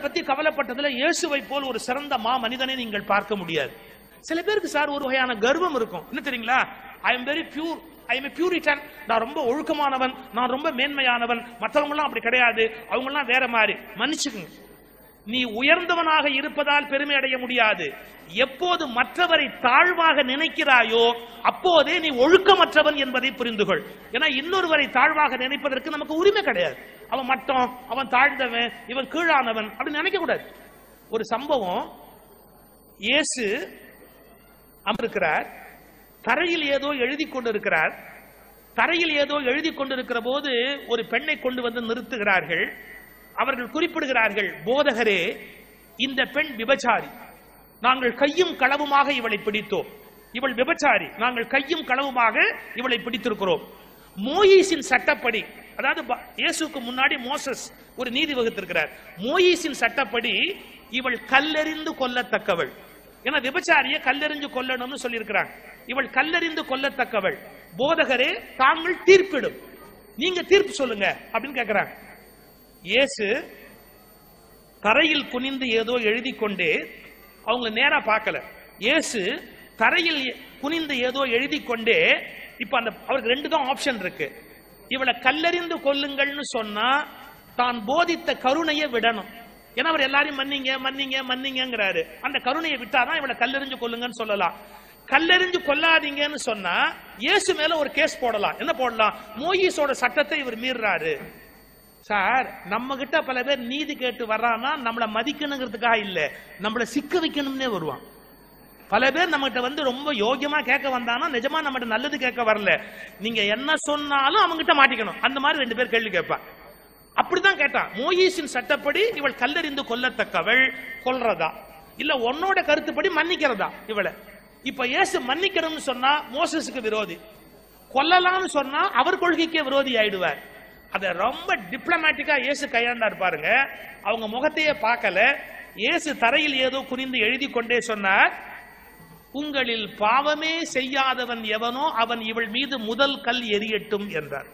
பத்தி கவலைப்பட்டதுல இயேசுவை போல் ஒரு சிறந்த மா மனிதனை நீங்கள் பார்க்க முடியாது சில பேருக்கு சார் ஒரு வகையான கர்வம் இருக்கும் என்ன தெரியுங்களா I am very pure I am puritan நான் ரொம்ப ஒழுக்கமானவன் நான் ரொம்ப மேன்மையானவன் மற்றவங்க எல்லாம் அப்படி கிடையாது அவங்க எல்லாம் வேற மாதிரி மன்னிச்சுக்குங்க நீ உயர்ந்தவனாக இருப்பதால் பெருமை அடைய முடியாது எப்போது மற்றவரை தாழ்வாக நினைக்கிறாயோ அப்போதே நீ ஒழுக்கமற்றவன் என்பதை புரிந்து கொள் ஏன்னா இன்னொருவரை தாழ்வாக நினைப்பதற்கு நமக்கு உரிமை கிடையாது அவன் மட்டம் அவன் தாழ்ந்தவன் இவன் கீழானவன் அப்படின்னு நினைக்க கூடாது ஒரு சம்பவம் இயேசு அமர்க்கிறார் தரையில் ஏதோ எழுதி கொண்டிருக்கிறார் தரையில் ஏதோ எழுதி கொண்டிருக்கிற போது ஒரு பெண்ணை கொண்டு வந்து நிறுத்துகிறார்கள் அவர்கள் குறிப்பிடுகிறார்கள் போதகரே இந்த பெண் விபச்சாரி நாங்கள் கையும் களவுமாக இவளை பிடித்தோம் இவள் விபச்சாரி நாங்கள் கையும் களவுமாக இவளை பிடித்திருக்கிறோம் மோயிஸின் சட்டப்படி அதாவது ப- இயேசுக்கு முன்னாடி மோசஸ் ஒரு நீதி வகுத்திருக்கிறார் மோயிஸின் சட்டப்படி இவள் கல்லெறிந்து கொல்லத்தக்கவள் ஏன்னா விபச்சாரியை கல்லெறிஞ்சு கொல்லணும்னு சொல்லியிருக்கிறாங்க இவள் கல்லெறிந்து கொல்லத்தக்கவள் போதகரே தாங்கள் தீர்ப்பிடும் நீங்க தீர்ப்பு சொல்லுங்க அப்படின்னு கேட்கிறாங்க இயேசு தரையில் குனிந்து ஏதோ எழுதி கொண்டே அவங்க நேரா பார்க்கல இயேசு தரையில் குனிந்து ஏதோ எழுதி கொண்டே இப்ப அந்த அவருக்கு ரெண்டு தான் ஆப்ஷன் இருக்கு இவளை கல்லறிந்து கொல்லுங்கள்னு சொன்னா தான் போதித்த கருணையை விடணும் ஏன்னா அவர் எல்லாரையும் மன்னிங்க மன்னிங்க மன்னிங்கங்கிறாரு அந்த கருணையை விட்டாதான் இவளை கல்லெறிஞ்சு கொல்லுங்கன்னு சொல்லலாம் கல்லெறிஞ்சு கொல்லாதீங்கன்னு சொன்னா இயேசு மேல ஒரு கேஸ் போடலாம் என்ன போடலாம் மோயிஸோட சட்டத்தை இவர் மீறுறாரு சார் நம்ம கிட்ட பல பேர் நீதி கேட்டு வர்றான்னா நம்மள மதிக்கணுங்கிறதுக்காக இல்ல நம்மள சிக்க வைக்கணும்னே வருவான் பல பேர் நம்மகிட்ட வந்து ரொம்ப யோகியமா கேட்க வந்தானா நிஜமா நம்மகிட்ட நல்லது கேட்க வரல நீங்க என்ன சொன்னாலும் அவங்க கிட்ட மாட்டிக்கணும் அந்த மாதிரி ரெண்டு பேர் கேள்வி கேட்பா அப்படிதான் கேட்டான் மோயிஸின் சட்டப்படி இவள் கல்லறிந்து கொல்லத்தக்கவள் கொல்றதா இல்ல உன்னோட கருத்துப்படி மன்னிக்கிறதா இவளை இப்ப இயேசு மன்னிக்கணும்னு சொன்னா மோசஸுக்கு விரோதி கொல்லலாம்னு சொன்னா அவர் கொள்கைக்கே விரோதி ஆயிடுவார் அத ரொம்ப டிப்ளமேட்டிக்கா இயேசு கையாண்டார் பாருங்க அவங்க முகத்தையே பார்க்கல இயேசு தரையில் ஏதோ குனிந்து எழுதி கொண்டே சொன்னார் உங்களில் பாவமே செய்யாதவன் எவனோ அவன் இவள் மீது முதல் கல் எரியட்டும் என்றார்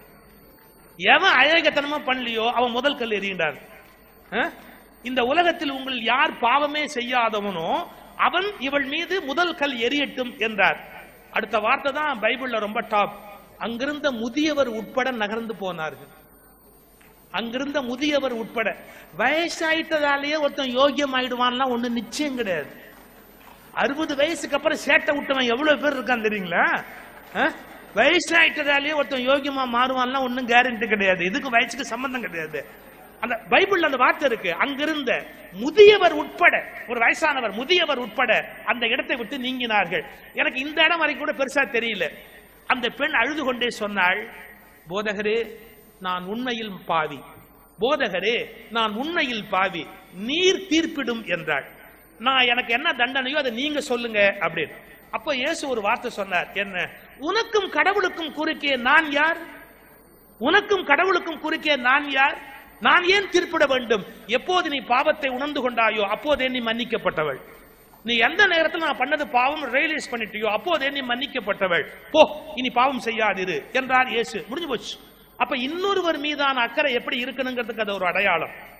எவன் அழகத்தனமா பண்ணலையோ அவன் முதல் கல் எறிகின்றார் அஹ்? இந்த உலகத்தில் உங்கள் யார் பாவமே செய்யாதவனோ அவன் இவள் மீது முதல் கல் எரியட்டும் என்றார் அடுத்த வார்த்தை தான் பைபிள்ல ரொம்ப டாப் அங்கிருந்த முதியவர் உட்பட நகர்ந்து போனார்கள் அங்கிருந்த முதியவர் உட்பட வயசாயிட்டதாலேயே ஒருத்தன் யோகியம் ஆயிடுவான்லாம் ஒண்ணு நிச்சயம் கிடையாது அறுபது வயசுக்கு அப்புறம் சேட்டை விட்டவன் எவ்வளவு பேர் இருக்கான் தெரியுங்களா அஹ்? வயசாயிட்டதாலேயே ஒருத்தன் யோகியமா மாறுவான்லாம் ஒண்ணும் கேரண்டி கிடையாது இதுக்கு வயசுக்கு சம்பந்தம் கிடையாது அந்த பைபிள்ல அந்த வார்த்தை இருக்கு அங்கிருந்த முதியவர் உட்பட ஒரு வயசானவர் முதியவர் உட்பட அந்த இடத்தை விட்டு நீங்கினார்கள் எனக்கு இந்த இடம் வரைக்கும் கூட பெருசா தெரியல அந்த பெண் அழுது கொண்டே சொன்னாள் போதகரே நான் உண்மையில் பாவி போதகரே நான் உண்மையில் பாவி நீர் தீர்ப்பிடும் என்றாள் நான் எனக்கு என்ன தண்டனையோ அதை நீங்க சொல்லுங்க அப்படின்னு அப்ப இயேசு ஒரு வார்த்தை சொன்னார் என்ன உனக்கும் கடவுளுக்கும் குறுக்கே நான் யார் உனக்கும் கடவுளுக்கும் குறுக்கே நான் யார் நான் ஏன் தீர்ப்பிட வேண்டும் எப்போது நீ பாவத்தை உணர்ந்து கொண்டாயோ அப்போதே நீ மன்னிக்கப்பட்டவள் நீ எந்த நேரத்தில் நான் பண்ணது பாவம் ரியலைஸ் பண்ணிட்டியோ அப்போதே நீ மன்னிக்கப்பட்டவள் போ இனி பாவம் செய்யாதிரு என்றார் இயேசு முடிஞ்சு போச்சு அப்ப இன்னொருவர் மீதான அக்கறை எப்படி இருக்கணுங்கிறதுக்கு அது ஒரு அடையாளம்